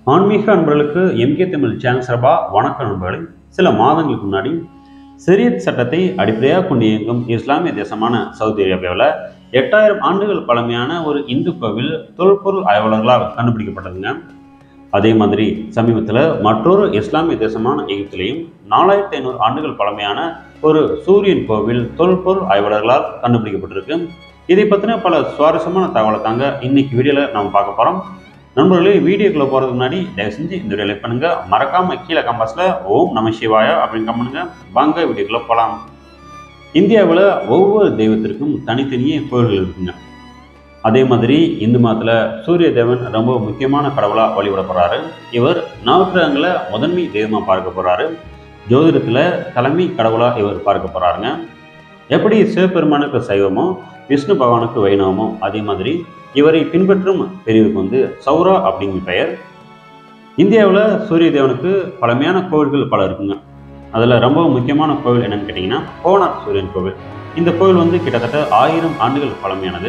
ஆன்மீக அன்பர்களுக்கு MK Tamil channel சார்பாக வணக்கம் நண்பர்களே சில மாதங்களுக்கு முன்னாடி சிரியத் சட்டத்தை அடிப்படையாக கொண்டு இயங்கும் இஸ்லாமிய தேசமான சவுதி அரேபியாவில் எட்டாயிரம் ஆண்டுகள் பழமையான ஒரு இந்து கோவில் தொல்பொருள் ஆய்வாளர்களால் கண்டுபிடிக்கப்பட்டதுங்க அதே மாதிரி சமீபத்தில் மற்றொரு இஸ்லாமிய தேசமான எகிப்திலையும் நாலாயிரத்தி ஐநூறு ஆண்டுகள் பழமையான ஒரு சூரியன் கோவில் தொல்பொருள் ஆய்வாளர்களால் கண்டுபிடிக்கப்பட்டிருக்கு இதை பற்றின பல சுவாரஸ்யமான தகவலை தாங்க இன்னைக்கு வீடியோவில் நம்ம பார்க்க போகிறோம் நண்பர்களே வீடியோக்குள்ள போகிறதுக்கு முன்னாடி தயவு செஞ்சு இந்த வீடியோ லைக் பண்ணுங்க மறக்காம கீழே கம்பாஸில் ஓம் நம சிவாயா அப்படின்னு கம் பண்ணுங்க வாங்க வீடியோக்குள்ள போகலாம் இந்தியாவில் ஒவ்வொரு தெய்வத்திற்கும் தனித்தனியே கோயில்கள் இருக்குங்க அதே மாதிரி இந்து மதத்தில் சூரிய தேவன் ரொம்ப முக்கியமான கடவுளாக வழிபடப்படுறாரு இவர் நவக்கிரகங்களை முதன்மை தெய்வமாக பார்க்க போகிறாரு ஜோதிடத்தில் தலைமை கடவுளாக இவர் பார்க்க போகிறாருங்க எப்படி சிவபெருமானுக்கு சைவமோ விஷ்ணு பகவானுக்கு வைணவமோ அதே மாதிரி இவரை பின்பற்றும் பிரிவுக்கு வந்து சௌரா அப்படிங்கிற பெயர் இந்தியாவில் சூரிய தேவனுக்கு பழமையான கோவில்கள் பல இருக்குங்க அதில் ரொம்ப முக்கியமான கோவில் என்னன்னு கேட்டிங்கன்னா கோனார் சூரியன் கோவில் இந்த கோவில் வந்து கிட்டத்தட்ட ஆயிரம் ஆண்டுகள் பழமையானது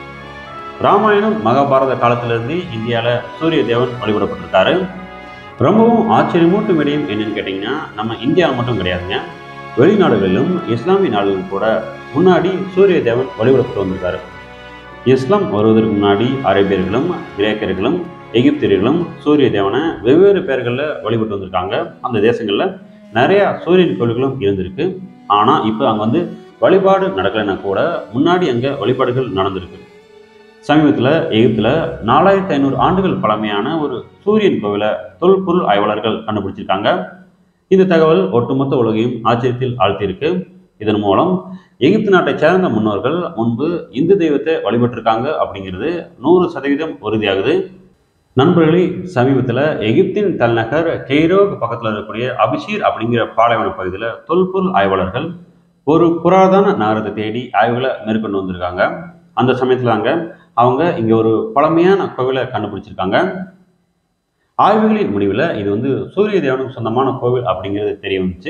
ராமாயணம் மகாபாரத காலத்திலிருந்து இந்தியாவில் சூரிய தேவன் வழிபடப்பட்டிருக்காரு ரொம்பவும் ஆச்சரியமூட்டும் விடயம் என்னன்னு கேட்டிங்கன்னா நம்ம இந்தியாவில் மட்டும் கிடையாதுங்க வெளிநாடுகளிலும் இஸ்லாமிய நாடுகளும் கூட முன்னாடி சூரிய தேவன் வழிபடப்பட்டு வந்திருக்காரு இஸ்லாம் வருவதற்கு முன்னாடி அரேபியர்களும் கிரேக்கர்களும் எகிப்தியர்களும் சூரிய தேவனை வெவ்வேறு பெயர்களில் வழிபட்டு வந்திருக்காங்க அந்த தேசங்களில் நிறைய சூரியன் கோவில்களும் இருந்திருக்கு ஆனால் இப்போ அங்கே வந்து வழிபாடு நடக்கலைன்னா கூட முன்னாடி அங்கே வழிபாடுகள் நடந்திருக்கு சமீபத்தில் எகிப்தில் நாலாயிரத்தி ஐநூறு ஆண்டுகள் பழமையான ஒரு சூரியன் கோவிலை தொல்பொருள் ஆய்வாளர்கள் கண்டுபிடிச்சிருக்காங்க இந்த தகவல் ஒட்டுமொத்த உலகையும் ஆச்சரியத்தில் ஆழ்த்தியிருக்கு இதன் மூலம் எகிப்து நாட்டை சேர்ந்த முன்னோர்கள் முன்பு இந்து தெய்வத்தை வழிபட்டிருக்காங்க அப்படிங்கிறது நூறு சதவீதம் உறுதியாகுது நண்பர்களே சமீபத்தில் எகிப்தின் தலைநகர் கெய்ரோக் பக்கத்தில் இருக்கக்கூடிய அபிஷீர் அப்படிங்கிற பாலைவன பகுதியில் தொல்பொருள் ஆய்வாளர்கள் ஒரு புராதன நகரத்தை தேடி ஆய்வுகளை மேற்கொண்டு வந்திருக்காங்க அந்த சமயத்தில் தாங்க அவங்க இங்கே ஒரு பழமையான கோவிலை கண்டுபிடிச்சிருக்காங்க ஆய்வுகளின் முடிவில் இது வந்து சூரிய தேவனுக்கு சொந்தமான கோவில் அப்படிங்கிறது தெரிய வந்துச்சு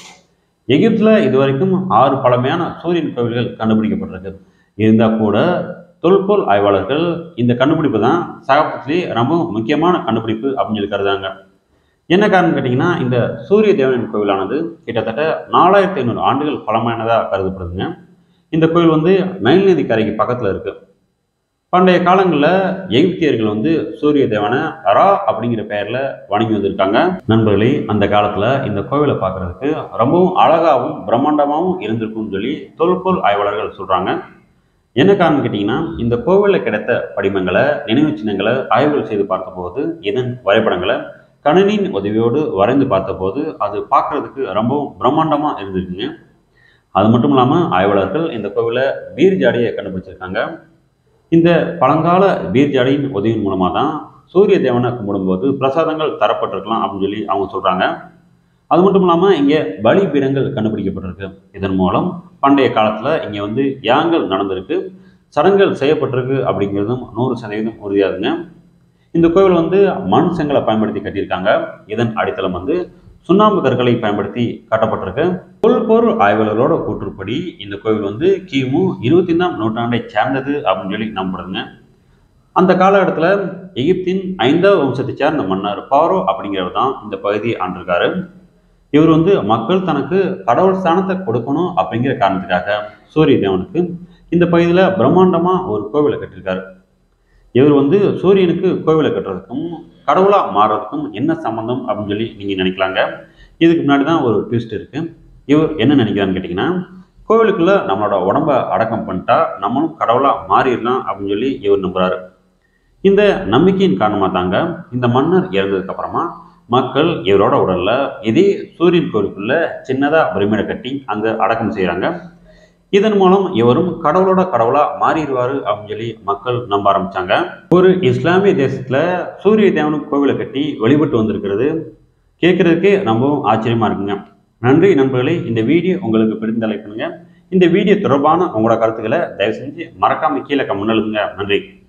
எகிப்தில் இதுவரைக்கும் ஆறு பழமையான சூரியன் கோவில்கள் கண்டுபிடிக்கப்பட்டிருக்கு இருந்தால் கூட தொல்பொருள் ஆய்வாளர்கள் இந்த கண்டுபிடிப்பு தான் சகாப்தத்திலே ரொம்ப முக்கியமான கண்டுபிடிப்பு அப்படின்னு சொல்லி கருதாங்க என்ன காரணம் கேட்டிங்கன்னா இந்த சூரிய தேவனின் கோவிலானது கிட்டத்தட்ட நாலாயிரத்தி ஐநூறு ஆண்டுகள் பழமையானதாக கருதப்படுதுங்க இந்த கோவில் வந்து நைல் நதி கரைக்கு பக்கத்தில் இருக்குது பண்டைய காலங்களில் எகிப்தியர்கள் வந்து சூரிய தேவனை ரா அப்படிங்கிற பெயரில் வணங்கி வந்திருக்காங்க நண்பர்களே அந்த காலத்தில் இந்த கோவிலை பார்க்குறதுக்கு ரொம்பவும் அழகாகவும் பிரம்மாண்டமாகவும் இருந்திருக்கும்னு சொல்லி தொல்பொருள் ஆய்வாளர்கள் சொல்கிறாங்க என்ன காரணம் கேட்டிங்கன்னா இந்த கோவிலில் கிடைத்த படிமங்களை நினைவு சின்னங்களை ஆய்வுகள் செய்து பார்த்தபோது இதன் வரைபடங்களை கணினியின் உதவியோடு வரைந்து பார்த்தபோது அது பார்க்குறதுக்கு ரொம்பவும் பிரம்மாண்டமாக இருந்திருக்குங்க அது மட்டும் இல்லாமல் ஆய்வாளர்கள் இந்த கோவிலை பீர் ஜாடியை கண்டுபிடிச்சிருக்காங்க இந்த பழங்கால பீர் ஜாடியின் உதவியின் மூலமாக தான் சூரிய தேவனை கும்பிடும்போது பிரசாதங்கள் தரப்பட்டிருக்கலாம் அப்படின்னு சொல்லி அவங்க சொல்கிறாங்க அது மட்டும் இல்லாமல் இங்கே பலி பீடங்கள் கண்டுபிடிக்கப்பட்டிருக்கு இதன் மூலம் பண்டைய காலத்தில் இங்கே வந்து யாங்கள் நடந்திருக்கு சடங்குகள் செய்யப்பட்டிருக்கு அப்படிங்கிறதும் நூறு சதவீதம் உறுதியாகுங்க இந்த கோவில் வந்து மண் செங்கலை பயன்படுத்தி கட்டியிருக்காங்க இதன் அடித்தளம் வந்து சுண்ணாம்பு கற்களை பயன்படுத்தி கட்டப்பட்டிருக்கு தொல்பொருள் ஆய்வாளர்களோட கூற்றுப்படி இந்த கோவில் வந்து கிமு இருபத்தி ஐந்தாம் நூற்றாண்டை சேர்ந்தது அப்படின்னு சொல்லி நம்பப்படுதுங்க அந்த காலகட்டத்தில் எகிப்தின் ஐந்தாவது வம்சத்தை சேர்ந்த மன்னர் பாரோ அப்படிங்கிறவர் தான் இந்த பகுதியை ஆண்டிருக்காரு இவர் வந்து மக்கள் தனக்கு கடவுள் ஸ்தானத்தை கொடுக்கணும் அப்படிங்கிற காரணத்துக்காக சூரிய தேவனுக்கு இந்த பகுதியில் பிரம்மாண்டமாக ஒரு கோவிலை கட்டியிருக்காரு இவர் வந்து சூரியனுக்கு கோவிலை கட்டுறதுக்கும் கடவுளாக மாறுறதுக்கும் என்ன சம்மந்தம் அப்படின்னு சொல்லி நீங்கள் நினைக்கலாங்க இதுக்கு முன்னாடி தான் ஒரு ட்விஸ்ட் இருக்குது இவர் என்ன நினைக்கிறான்னு கேட்டிங்கன்னா கோவிலுக்குள்ளே நம்மளோட உடம்ப அடக்கம் பண்ணிட்டா நம்மளும் கடவுளாக மாறிடலாம் அப்படின்னு சொல்லி இவர் நம்புகிறாரு இந்த நம்பிக்கையின் காரணமாக தாங்க இந்த மன்னர் இறந்ததுக்கு அப்புறமா மக்கள் இவரோட உடல்ல இதே சூரியன் கோவிலுக்குள்ள சின்னதாக பிரமிடை கட்டி அங்கே அடக்கம் செய்கிறாங்க இதன் மூலம் இவரும் கடவுளோட கடவுளா மாறிடுவாரு அப்படின்னு சொல்லி மக்கள் நம்ப ஆரம்பிச்சாங்க ஒரு இஸ்லாமிய தேசத்துல சூரிய தேவனுக்கு கோவிலை கட்டி வழிபட்டு வந்திருக்கிறது கேட்கறதுக்கே ரொம்பவும் ஆச்சரியமா இருக்குங்க நன்றி நண்பர்களே இந்த வீடியோ உங்களுக்கு பிடிந்த லைக் பண்ணுங்க இந்த வீடியோ தொடர்பான உங்களோட கருத்துக்களை தயவு செஞ்சு மறக்காம கீழே கமெண்ட் எழுதுங்க நன்றி